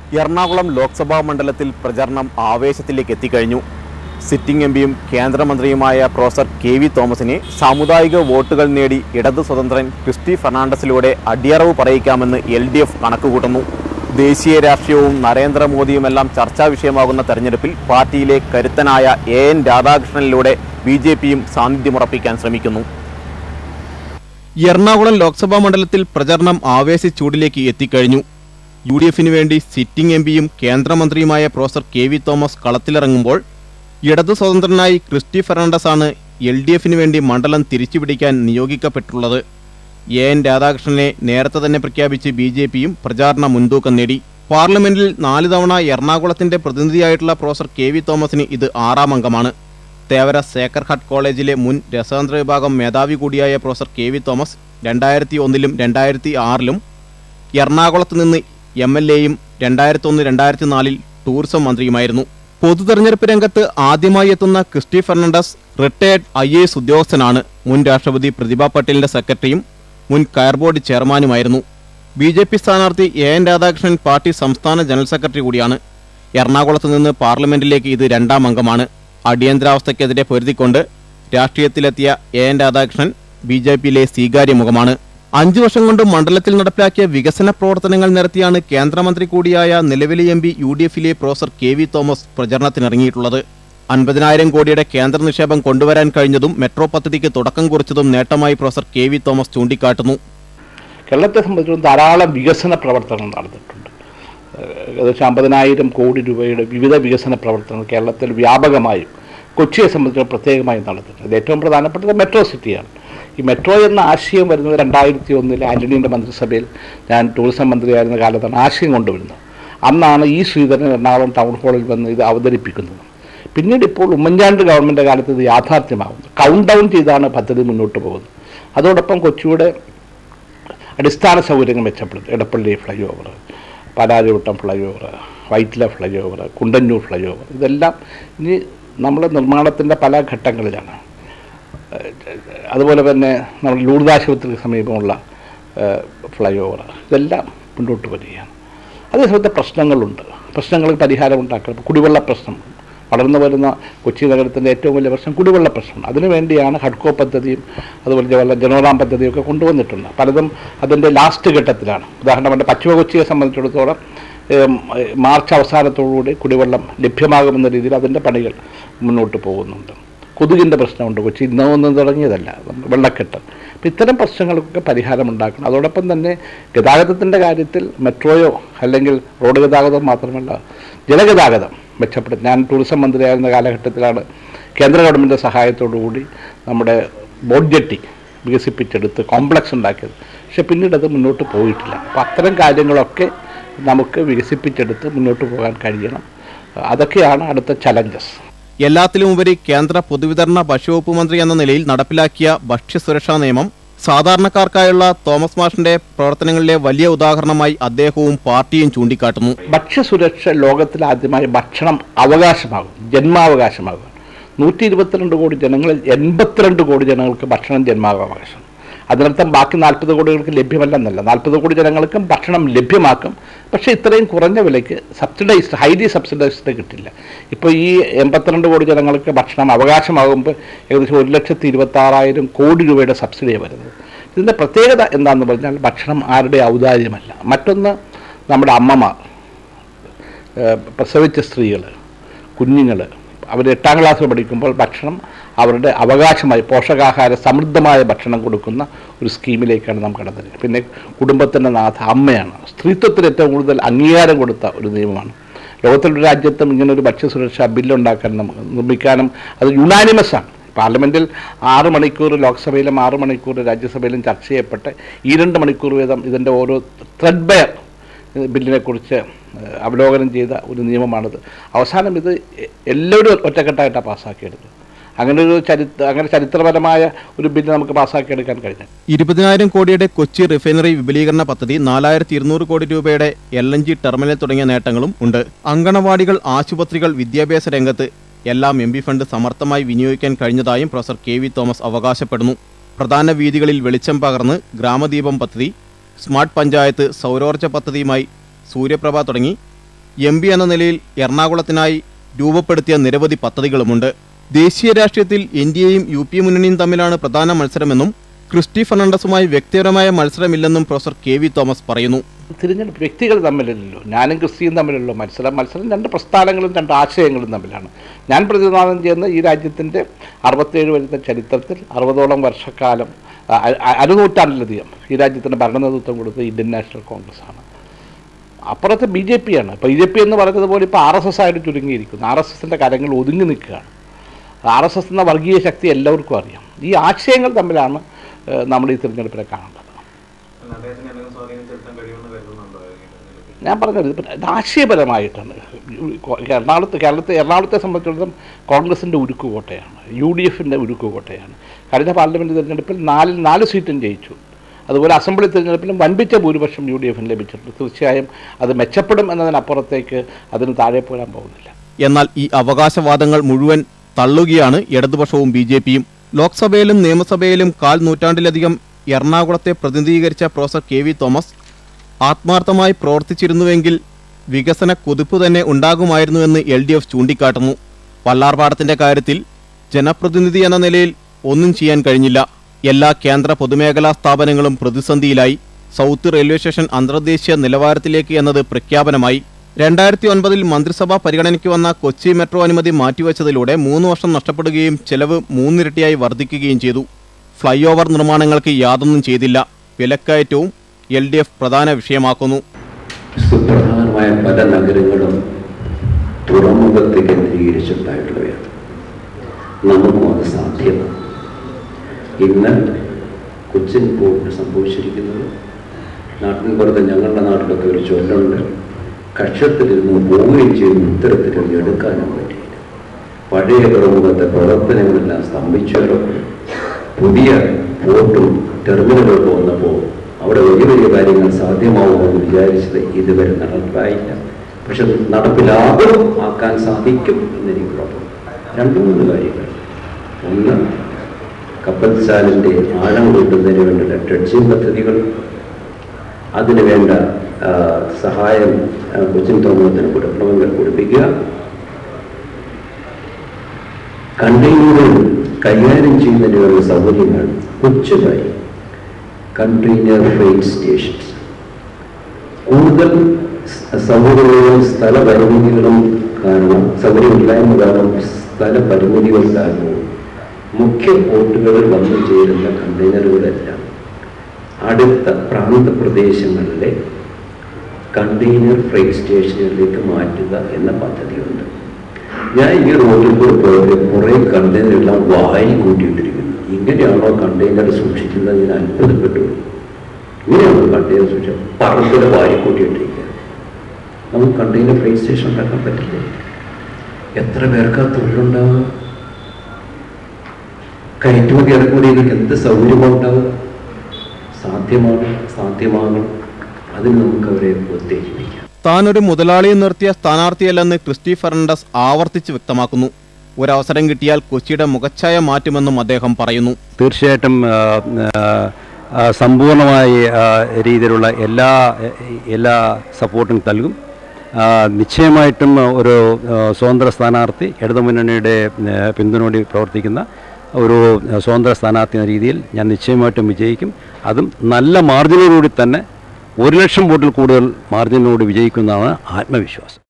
എറണാകുളം ലോക്സഭാ മണ്ഡലത്തിൽ പ്രചരണം ആവേശത്തിലേക്ക് എത്തിക്കഴിഞ്ഞു സിറ്റിംഗ് എം പിയും കേന്ദ്രമന്ത്രിയുമായ പ്രൊഫസർ കെ വി തോമസിനെ സാമുദായിക വോട്ടുകൾ നേടി ഇടതു സ്വതന്ത്രൻ ക്രിസ്റ്റി ഫെർണാണ്ടസിലൂടെ അടിയറവ് പറയിക്കാമെന്ന് എൽ ഡി എഫ് കണക്കുകൂട്ടുന്നു ദേശീയ രാഷ്ട്രീയവും നരേന്ദ്രമോദിയുമെല്ലാം ചർച്ചാ വിഷയമാകുന്ന തെരഞ്ഞെടുപ്പിൽ പാർട്ടിയിലെ കരുത്തനായ എ എൻ രാധാകൃഷ്ണനിലൂടെ ബി ജെ പിയും സാന്നിധ്യമുറപ്പിക്കാൻ ശ്രമിക്കുന്നു എറണാകുളം ലോക്സഭാ മണ്ഡലത്തിൽ പ്രചരണം ആവേശച്ചൂടിലേക്ക് എത്തിക്കഴിഞ്ഞു യു ഡി എഫിന് വേണ്ടി സിറ്റിംഗ് എം പിയും കേന്ദ്രമന്ത്രിയുമായ പ്രൊഫസർ കെ വി തോമസ് കളത്തിലിറങ്ങുമ്പോൾ ഇടതു സ്വതന്ത്രനായി ക്രിസ്റ്റി ഫെർണാണ്ടസ് ആണ് എൽ ഡി എഫിന് വേണ്ടി മണ്ഡലം തിരിച്ചുപിടിക്കാൻ നിയോഗിക്കപ്പെട്ടുള്ളത് എ എൻ രാധാകൃഷ്ണനെ നേരത്തെ തന്നെ പ്രഖ്യാപിച്ച് ബി ജെ പിയും പ്രചാരണ മുൻതൂക്കം നേടി പാർലമെന്റിൽ നാല് തവണ എറണാകുളത്തിന്റെ പ്രതിനിധിയായിട്ടുള്ള പ്രൊഫസർ കെ വി തോമസിന് ഇത് ആറാം അംഗമാണ് തേവര സേക്കർ ഹട്ട് കോളേജിലെ മുൻ രസതന്ത്ര വിഭാഗം മേധാവി കൂടിയായ പ്രൊഫസർ കെ വി തോമസ് രണ്ടായിരത്തി ഒന്നിലും രണ്ടായിരത്തി ആറിലും എറണാകുളത്ത് നിന്ന് എം എൽ എയും രണ്ടായിരത്തി ഒന്ന് രണ്ടായിരത്തി നാലിൽ ടൂറിസം മന്ത്രിയുമായിരുന്നു പൊതു തെരഞ്ഞെടുപ്പ് രംഗത്ത് ആദ്യമായി എത്തുന്ന Christy Fernandez retired I A S ഉദ്യോഗസ്ഥനാണ് മുൻ രാഷ്ട്രപതി പ്രതിഭ പട്ടേലിന്റെ സെക്രട്ടറിയും മുൻ കയർ ബോർഡ് ചെയർമാനുമായിരുന്നു ബി ജെ പി സ്ഥാനാർത്ഥി എ എൻ രാധാകൃഷ്ണൻ പാർട്ടി സംസ്ഥാന ജനറൽ സെക്രട്ടറി കൂടിയാണ് എറണാകുളത്ത് നിന്ന് പാർലമെന്റിലേക്ക് ഇത് രണ്ടാം അംഗമാണ് അടിയന്തരാവസ്ഥയ്ക്കെതിരെ പൊരുതിക്കൊണ്ട് രാഷ്ട്രീയത്തിലെത്തിയ A N Radhakrishnan B J പിയിലെ സ്വീകാര്യ മുഖമാണ് അഞ്ചു വർഷം കൊണ്ട് മണ്ഡലത്തിൽ നടപ്പിലാക്കിയ വികസന പ്രവർത്തനങ്ങൾ നിരത്തിയാണ് കേന്ദ്രമന്ത്രി കൂടിയായ നിലവിലെ എം പി യു ഡി എഫിലെ പ്രൊഫസർ കെ വി തോമസ് പ്രചരണത്തിനിറങ്ങിയിട്ടുള്ളത് അൻപതിനായിരം കോടിയുടെ കേന്ദ്ര നിക്ഷേപം കൊണ്ടുവരാൻ കഴിഞ്ഞതും മെട്രോ പദ്ധതിക്ക് തുടക്കം കുറിച്ചതും നേട്ടമായി പ്രൊഫസർ കെ വി തോമസ് ചൂണ്ടിക്കാട്ടുന്നു കേരളത്തെ സംബന്ധിച്ചിടത്തോളം ധാരാളം വികസന പ്രവർത്തനങ്ങൾ നടന്നിട്ടുണ്ട് ഏഹ് ഏകദേശം അമ്പതിനായിരം കോടി രൂപയുടെ വിവിധ വികസന പ്രവർത്തനങ്ങൾ കേരളത്തിൽ വ്യാപകമായും കൊച്ചിയെ സംബന്ധിച്ചിടത്തോളം പ്രത്യേകമായും നടന്നിട്ടുണ്ട് ഇത് ഏറ്റവും പ്രധാനപ്പെട്ടത് മെട്രോ സിറ്റിയാണ് ഈ മെട്രോ എന്ന ആശയം വരുന്നത് രണ്ടായിരത്തി ഒന്നിൽ ആന്റണിയുടെ മന്ത്രിസഭയിൽ ഞാൻ ടൂറിസം മന്ത്രിയായിരുന്ന കാലത്താണ് ആശയം കൊണ്ടുവരുന്നത് അന്നാണ് ഈ ശ്രീധരൻ എറണാകുളം ടൗൺ ഹാളിൽ വന്ന് ഇത് അവതരിപ്പിക്കുന്നത് പിന്നീട് ഇപ്പോൾ ഉമ്മൻചാണ്ടി ഗവൺമെൻറ് കാലത്ത് ഇത് യാഥാർത്ഥ്യമാകുന്നു കൗണ്ട് ഡൗൺ ചെയ്താണ് പദ്ധതി മുന്നോട്ട് പോകുന്നത് അതോടൊപ്പം കൊച്ചിയുടെ അടിസ്ഥാന സൗകര്യങ്ങൾ മെച്ചപ്പെടുത്തും Edappally flyover Palarivattom flyover Vyttila flyover Kundannoor flyover ഇതെല്ലാം ഇനി നമ്മൾ നിർമ്മാണത്തിൻ്റെ പല ഘട്ടങ്ങളിലാണ് ഏഹ് അതുപോലെ തന്നെ നമ്മൾ ലൂർദ് ആശുപത്രിക്ക് സമീപമുള്ള ഫ്ലൈ ഓവർ ഇതെല്ലാം മുന്നോട്ട് വരികയാണ് അതേസമയത്ത് പ്രശ്നങ്ങളുണ്ട് പ്രശ്നങ്ങൾക്ക് പരിഹാരം ഉണ്ടാക്കണം കുടിവെള്ള പ്രശ്നം വളർന്നു വരുന്ന കൊച്ചി നഗരത്തിൻ്റെ ഏറ്റവും വലിയ പ്രശ്നം കുടിവെള്ള പ്രശ്നമാണ് അതിനുവേണ്ടിയാണ് ഹഡ്കോ പദ്ധതിയും അതുപോലെ ജവഹർലാൽ ജനോറാം പദ്ധതിയും ഒക്കെ കൊണ്ടുവന്നിട്ടുണ്ട് പലതും അതിൻ്റെ ലാസ്റ്റ് ഘട്ടത്തിലാണ് ഉദാഹരണമായിട്ട് പശ്ചിമ കൊച്ചിയെ സംബന്ധിച്ചിടത്തോളം ഏം, മാർച്ച് അവസാനത്തോടുകൂടി കുടിവെള്ളം ലഭ്യമാകുമെന്ന രീതിയിൽ അതിൻ്റെ പണികൾ മുന്നോട്ട് പോകുന്നുണ്ട് കൊതുകിൻ്റെ പ്രശ്നമുണ്ട് കൊച്ചി ഇന്നൊന്നും തുടങ്ങിയതല്ല നമുക്ക് വെള്ളക്കെട്ട് അപ്പം ഇത്തരം പ്രശ്നങ്ങൾക്കൊക്കെ പരിഹാരം ഉണ്ടാക്കണം അതോടൊപ്പം തന്നെ ഗതാഗതത്തിൻ്റെ കാര്യത്തിൽ മെട്രോയോ അല്ലെങ്കിൽ റോഡ് ഗതാഗതം മാത്രമല്ല ജലഗതാഗതം മെച്ചപ്പെടുത്തി ഞാൻ ടൂറിസം മന്ത്രിയായിരുന്ന കാലഘട്ടത്തിലാണ് കേന്ദ്ര ഗവൺമെൻറ് സഹായത്തോടുകൂടി നമ്മുടെ ബോട്ട് ജെട്ടി വികസിപ്പിച്ചെടുത്ത് കോംപ്ലക്സ് ഉണ്ടാക്കിയത് പക്ഷെ പിന്നീട് അത് മുന്നോട്ട് പോയിട്ടില്ല അപ്പോൾ അത്തരം കാര്യങ്ങളൊക്കെ നമുക്ക് വികസിപ്പിച്ചെടുത്ത് മുന്നോട്ട് പോകാൻ കഴിയണം അതൊക്കെയാണ് അടുത്ത ചലഞ്ചസ് എല്ലാത്തിലുമുപരി കേന്ദ്ര പൊതുവിതരണ ഭക്ഷ്യവകുപ്പ് മന്ത്രി എന്ന നിലയിൽ നടപ്പിലാക്കിയ ഭക്ഷ്യസുരക്ഷാ നിയമം സാധാരണക്കാർക്കായുള്ള തോമസ് മാഷിന്റെ പ്രവർത്തനങ്ങളിലെ വലിയ ഉദാഹരണമായി അദ്ദേഹവും പാർട്ടിയും ചൂണ്ടിക്കാട്ടുന്നു ഭക്ഷ്യസുരക്ഷ ലോകത്തിൽ ആദ്യമായി ഭക്ഷണം അവകാശമാകും ജന്മാവകാശമാകും നൂറ്റി ഇരുപത്തിരണ്ട് കോടി ജനങ്ങളിൽ എൺപത്തിരണ്ട് കോടി ജനങ്ങൾക്ക് ഭക്ഷണം ജന്മാവകാശം അതിനർത്ഥം ബാക്കി നാൽപ്പത് കോടികൾക്ക് ലഭ്യമല്ലെന്നല്ല നാൽപ്പത് കോടി ജനങ്ങൾക്കും ഭക്ഷണം ലഭ്യമാക്കും പക്ഷേ ഇത്രയും കുറഞ്ഞ വിലയ്ക്ക് സബ്സിഡൈസ്ഡ് ഹൈലി സബ്സിഡൈസ്ഡ് കിട്ടില്ല ഇപ്പോൾ ഈ എൺപത്തിരണ്ട് കോടി ജനങ്ങൾക്ക് ഭക്ഷണം അവകാശമാകുമ്പോൾ ഏകദേശം ഒരു ലക്ഷത്തി ഇരുപത്താറായിരം കോടി രൂപയുടെ സബ്സിഡിയാണ് വരുന്നത് ഇതിൻ്റെ പ്രത്യേകത എന്താണെന്ന് പറഞ്ഞാൽ ഭക്ഷണം ആരുടെ ഔദാര്യമല്ല മറ്റൊന്ന് നമ്മുടെ അമ്മമാർ ഏഹ് പ്രസവിച്ച സ്ത്രീകൾ കുഞ്ഞുങ്ങൾ അവർ എട്ടാം ക്ലാസ്സിൽ പഠിക്കുമ്പോൾ ഭക്ഷണം അവരുടെ അവകാശമായി പോഷകാഹാര സമൃദ്ധമായ ഭക്ഷണം കൊടുക്കുന്ന ഒരു സ്കീമിലേക്കാണ് നാം കടന്നത് പിന്നെ കുടുംബത്തിൻ്റെ നാഥ അമ്മയാണ് സ്ത്രീത്വത്തിന് ഏറ്റവും കൂടുതൽ അംഗീകാരം കൊടുത്ത ഒരു നിയമമാണ് ലോകത്തിലൊരു രാജ്യത്തും ഇങ്ങനെ ഒരു ഭക്ഷ്യസുരക്ഷാ ബില്ലുണ്ടാക്കാൻ നമുക്ക് നിർമ്മിക്കാനും അത് യുണാനിമസ് ആണ് പാർലമെൻറ്റിൽ ആറ് മണിക്കൂർ ലോക്സഭയിലും ആറ് മണിക്കൂർ രാജ്യസഭയിലും ചർച്ച ചെയ്യപ്പെട്ട് ഈ രണ്ട് മണിക്കൂർ വീതം ഇതിൻ്റെ ഓരോ ത്രെഡ് ബയർ ബില്ലിനെക്കുറിച്ച് ഏഹ്, അവലോകനം ചെയ്ത ഒരു നിയമമാണിത് അവസാനം ഇത് എ- എല്ലാവരും ഒറ്റക്കെട്ടായിട്ടാണ് പാസ്സാക്കിയെടുത്തത് അങ്ങനെ ഒരു ചരിത്ര അങ്ങനെ ചരിത്രപരമായ ഒരു ബില്ല് നമുക്ക് പാസ്സാക്കിയെടുക്കാൻ കഴിഞ്ഞു ഇരുപതിനായിരം കോടിയുടെ കൊച്ചി റിഫൈനറി വിപുലീകരണ പദ്ധതി നാലായിരത്തി ഇരുന്നൂറ് കോടി രൂപയുടെ എൽ എൻ ജി ടെർമിനൽ തുടങ്ങിയ നേട്ടങ്ങളും ഉണ്ട് അങ്കണവാടികൾ ആശുപത്രികൾ വിദ്യാഭ്യാസ രംഗത്ത് എല്ലാം എം പി ഫണ്ട് സമർത്ഥമായി വിനിയോഗിക്കാൻ കഴിഞ്ഞതായും പ്രൊഫസർ കെ വി തോമസ് അവകാശപ്പെടുന്നു പ്രധാന വീതികളിൽ വെളിച്ചം പകർന്ന് ഗ്രാമദീപം പദ്ധതി സ്മാർട്ട് പഞ്ചായത്ത് സൗരോർജ്ജ പദ്ധതിയുമായി സൂര്യപ്രഭ തുടങ്ങി എം പി എന്ന നിലയിൽ എറണാകുളത്തിനായി രൂപപ്പെടുത്തിയ നിരവധി പദ്ധതികളുമുണ്ട് ദേശീയ രാഷ്ട്രീയത്തിൽ എൻ ഡി എയും യു പി മുന്നണിയും തമ്മിലാണ് പ്രധാന മത്സരമെന്നും ക്രിസ്റ്റി ഫെർണാണ്ടസുമായി വ്യക്തിപരമായ മത്സരമില്ലെന്നും പ്രൊഫസർ കെ വി തോമസ് പറയുന്നു തിരഞ്ഞെടുപ്പ് വ്യക്തികൾ തമ്മിലല്ലല്ലോ ഞാനും ക്രിസ്റ്റിയും തമ്മിലുള്ള മത്സരം മത്സരം രണ്ട് പ്രസ്ഥാനങ്ങളും രണ്ട് ആശയങ്ങളും തമ്മിലാണ് ഞാൻ പ്രതിനിധാനം ചെയ്യുന്ന ഈ രാജ്യത്തിൻ്റെ അറുപത്തേഴ് വരുന്ന ചരിത്രത്തിൽ അറുപതോളം വർഷക്കാലം അ- അ- അരനൂറ്റാണ്ടിലധികം ഈ രാജ്യത്തിന് ഭരണനേതൃത്വം കൊടുത്തത് ഇന്ത്യൻ നാഷണൽ കോൺഗ്രസ് ആണ് അപ്പുറത്ത് ബി ജെ പി ആണ് ബി ജെ പി എന്ന് പറഞ്ഞതുപോലെ ഇപ്പോൾ ആർ എസ് എസ് ആയിട്ട് ചുരുങ്ങിയിരിക്കുന്നു ആർ എസ് എസിൻ്റെ കാര്യങ്ങൾ ഒതുങ്ങി നിൽക്കുകയാണ് ആർ എസ് എസ് എന്ന വർഗീയ ശക്തി എല്ലാവർക്കും അറിയാം ഈ ആശയങ്ങൾ തമ്മിലാണ് ഏഹ്, നമ്മൾ ഈ തിരഞ്ഞെടുപ്പിനെ കാണേണ്ടത് ഞാൻ പറഞ്ഞത് ഇത് ഇത് ആശയപരമായിട്ടാണ് എറണാകുളത്ത് കേരളത്തെ എറണാകുളത്തെ സംബന്ധിച്ചിടത്തോളം കോൺഗ്രസിൻ്റെ ഉരുക്കുകോട്ടയാണ് യു ഡി എഫിൻ്റെ ഉരുക്കുകോട്ടയാണ് കഴിഞ്ഞ പാർലമെൻറ്റ് തിരഞ്ഞെടുപ്പിൽ നാലിൽ നാല് സീറ്റും ജയിച്ചു അതുപോലെ അസംബ്ലി തിരഞ്ഞെടുപ്പിലും വൻപിച്ച ഭൂരിപക്ഷം യു ഡി എഫിന് ലഭിച്ചിട്ടുണ്ട് തീർച്ചയായും അത് മെച്ചപ്പെടും എന്നതിനപ്പുറത്തേക്ക് അതിന് താഴെ പോരാൻ പോകുന്നില്ല എന്നാൽ ഈ അവകാശവാദങ്ങൾ മുഴുവൻ തള്ളുകയാണ് ഇടതുപക്ഷവും ബി ജെ പിയും ലോക്സഭയിലും നിയമസഭയിലും കാൽ നൂറ്റാണ്ടിലധികം എറണാകുളത്തെ പ്രതിനിധീകരിച്ച പ്രൊഫസർ കെ വി തോമസ് ആത്മാർത്ഥമായി പ്രവർത്തിച്ചിരുന്നുവെങ്കിൽ വികസന കുതിപ്പ് തന്നെ ഉണ്ടാകുമായിരുന്നുവെന്ന് എൽ ഡി എഫ് ചൂണ്ടിക്കാട്ടുന്നു വല്ലാർപാടത്തിന്റെ കാര്യത്തിൽ ജനപ്രതിനിധി എന്ന നിലയിൽ ഒന്നും ചെയ്യാൻ കഴിഞ്ഞില്ല എല്ലാ കേന്ദ്ര പൊതുമേഖലാ സ്ഥാപനങ്ങളും പ്രതിസന്ധിയിലായി സൗത്ത് റെയിൽവേ സ്റ്റേഷൻ അന്തർദേശീയ നിലവാരത്തിലേക്ക് എന്നത് പ്രഖ്യാപനമായി രണ്ടായിരത്തി ഒൻപതിൽ മന്ത്രിസഭാ പരിഗണനയ്ക്ക് വന്ന കൊച്ചി മെട്രോ അനുമതി മാറ്റിവെച്ചതിലൂടെ മൂന്ന് വർഷം നഷ്ടപ്പെടുകയും ചെലവ് മൂന്നിരട്ടിയായി വർദ്ധിക്കുകയും ചെയ്തു ഫ്ലൈ ഓവർ നിർമ്മാണങ്ങൾക്ക് യാതൊന്നും ചെയ്തില്ല വിലക്കയറ്റവും എൽ ഡി എഫ് പ്രധാന വിഷയമാക്കുന്നു സുപ്രധാനമായ പല നഗരങ്ങളും തുറമുഖത്തെ കേന്ദ്രീകരിച്ചിട്ടായിട്ടുള്ളവയാണ് നമുക്കും അത് സാധ്യമാണ് ഇന്ന് കൊച്ചിൻ പോർട്ട് സംഭവിച്ചിരിക്കുന്നത് നാട്ടിൻ പുറത്ത് ഞങ്ങളുടെ നാട്ടിലൊക്കെ ഒരു ചൊല്ലുണ്ട് കക്ഷത്തിലിരുന്ന് പോവുകയും ചെയ്യുന്ന ഉത്തരത്തിലൊന്നും എടുക്കാനും പറ്റിയില്ല പഴയ തുറമുഖത്തെ പ്രവർത്തനങ്ങളെല്ലാം സ്തംഭിച്ചു കിടക്കും പുതിയ പോർട്ടും ടെർമിനലുകൾ വന്നപ്പോൾ അവിടെ വലിയ വലിയ കാര്യങ്ങൾ സാധ്യമാവുമെന്ന് വിചാരിച്ചത് ഇതുവരെ നടപ്പായില്ല പക്ഷെ നടപ്പിലാകും ആക്കാൻ സാധിക്കും എന്നെനിക്ക് ഉറപ്പുണ്ട് രണ്ട് മൂന്ന് കാര്യങ്ങൾ ഒന്ന് കപ്പൽച്ചാലിൻ്റെ ആഴം കൂട്ടുന്നതിന് വേണ്ടിയുള്ള ഡ്രഡ്ജിംഗ് പദ്ധതികൾ അതിന് വേണ്ട ആ, സഹായം ആ, കൊച്ചിൻ തുറമുഖത്തിന് കൊടുക്കണമെങ്കിൽ കൊടുപ്പിക്കുക കണ്ടെയ്നറുകൾ കൈകാര്യം ചെയ്യുന്നതിന് വേണ്ട സൗകര്യങ്ങൾ കൊച്ചുതായി കണ്ടെയ്നർ ഫ്രൈറ്റ് സ്റ്റേഷൻസ് കൂടുതൽ സ- സൗകര്യങ്ങളും സ്ഥല പരിമിതികളും കാരണം സൗകര്യമില്ലായ്മ കാരണം സ്ഥല പരിമിതികൾ കാരണവും മുഖ്യ പോർട്ടുകളിൽ വന്നു ചേരുന്ന കണ്ടെയ്നറുകളെല്ലാം അടുത്ത പ്രാന്ത പ്രദേശങ്ങളിലെ കണ്ടെയ്നർ ഫ്രൈറ്റ് സ്റ്റേഷനുകളിലേക്ക് മാറ്റുക എന്ന പദ്ധതിയുണ്ട് ഞാൻ ഈ റോഡിൽ കൂടെ പോയപ്പോൾ കുറേ കണ്ടെയ്നറെല്ലാം വാരി കൂട്ടിയിട്ടിരിക്കുന്നു ഇങ്ങനെയാണോ കണ്ടെയ്നർ സൂക്ഷിക്കുന്നത് ഞാൻ അത്ഭുതപ്പെട്ടു ഇങ്ങനെയാണോ കണ്ടെയ്നർ സൂക്ഷിച്ചത് പറമ്പിൽ വാരി കൂട്ടിയിട്ടിരിക്കുക നമുക്ക് കണ്ടെയ്നർ ഫ്രൈറ്റ് സ്റ്റേഷൻ ഉണ്ടാക്കാൻ പറ്റില്ലേ എത്ര പേർക്ക് ആ തൊഴിലുണ്ടാവുക കയറ്റുമതി ഇറക്കുമതിയിലേക്ക് എന്ത് സൗകര്യമുണ്ടാവുക സാധ്യമാണ് സാധ്യമാകണം അതിന് നമുക്ക് അവരെ ഉത്തേജിപ്പിക്കാം താനൊരു മുതലാളിയെ നിർത്തിയ സ്ഥാനാർത്ഥിയല്ലെന്ന് ക്രിസ്റ്റി ഫെർണാണ്ടസ് ആവർത്തിച്ച് വ്യക്തമാക്കുന്നു ഒരവസരം കിട്ടിയാൽ കൊച്ചിയുടെ മുഖച്ഛായ മാറ്റുമെന്നും അദ്ദേഹം പറയുന്നു തീർച്ചയായിട്ടും ആ, ആ, ആ, സമ്പൂർണ്ണമായ ആ, രീതിയിലുള്ള എല്ലാ എല്ലാ സപ്പോർട്ടും നൽകും ആ, നിശ്ചയമായിട്ടും ഒരു ആ, സ്വതന്ത്ര സ്ഥാനാർത്ഥി ഇടതുമുന്നണിയുടെ ആ, പിന്തുണയോടെ പ്രവർത്തിക്കുന്ന ഒരു സ്വതന്ത്ര സ്ഥാനാർത്ഥി എന്ന രീതിയിൽ ഞാൻ നിശ്ചയമായിട്ടും വിജയിക്കും അതും നല്ല മാർജിനോടുകൂടി തന്നെ ഒരു ലക്ഷം വോട്ടിൽ കൂടുതൽ മാർജിനോട് വിജയിക്കുന്നതാണ് ആത്മവിശ്വാസം